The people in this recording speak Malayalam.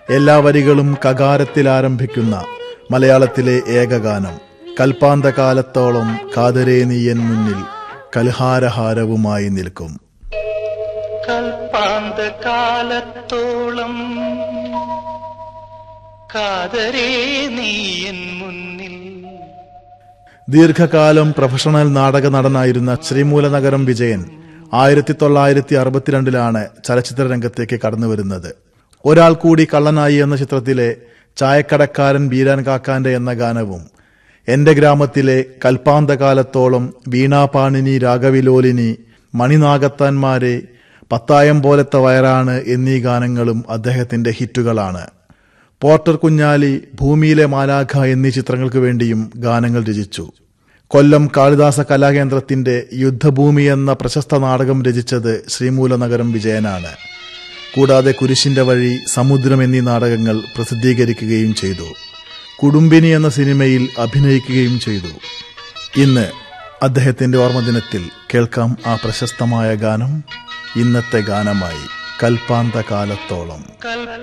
എല്ലാ വരികളും കകാരത്തിൽ ആരംഭിക്കുന്ന മലയാളത്തിലെ ഏകഗാനം കൽപ്പാന്തകാലത്തോളം കാതരേ നീയൻ മുന്നിൽ കൽഹാരഹാരവുമായി നിൽക്കും കൽപ്പാന്ത കാലത്തോളം കാതരേ നീയൻ മുന്നിൽ ദീർഘകാലം പ്രൊഫഷണൽ നാടക നടനായിരുന്ന ശ്രീമൂലനഗരം വിജയൻ ആയിരത്തി തൊള്ളായിരത്തി അറുപത്തിരണ്ടിലാണ് ചലച്ചിത്ര രംഗത്തേക്ക് കടന്നുവരുന്നത് ഒരാൾ കൂടി കള്ളനായി എന്ന ചിത്രത്തിലെ ചായക്കടക്കാരൻ ബീരാൻ കാക്കാന്റെ എന്ന ഗാനവും എന്റെ ഗ്രാമത്തിലെ കൽപ്പാന്തകാലത്തോളം വീണാപാണിനി രാഗവിലോലിനി മണിനാഗത്താന്മാരെ പത്തായം പോലത്തെ വയറാണ് എന്നീ ഗാനങ്ങളും അദ്ദേഹത്തിന്റെ ഹിറ്റുകളാണ് പോർട്ടർ കുഞ്ഞാലി ഭൂമിയിലെ മാലാഖ എന്നീ ചിത്രങ്ങൾക്ക് വേണ്ടിയും ഗാനങ്ങൾ രചിച്ചു കൊല്ലം കാളിദാസ കലാകേന്ദ്രത്തിന്റെ യുദ്ധഭൂമി എന്ന പ്രശസ്ത നാടകം രചിച്ചത് ശ്രീമൂലനഗരം വിജയനാണ് കൂടാതെ കുരിശിന്റെ വഴി സമുദ്രം എന്നീ നാടകങ്ങൾ പ്രസിദ്ധീകരിക്കുകയും ചെയ്തു കുടുംബിനി എന്ന സിനിമയിൽ അഭിനയിക്കുകയും ചെയ്തു ഇന്ന് അദ്ദേഹത്തിന്റെ ഓർമ്മദിനത്തിൽ കേൾക്കാം ആ പ്രശസ്തമായ ഗാനം ഇന്നത്തെ ഗാനമായി കൽപ്പാന്ത കാലത്തോളം കൽപ്പാന്ത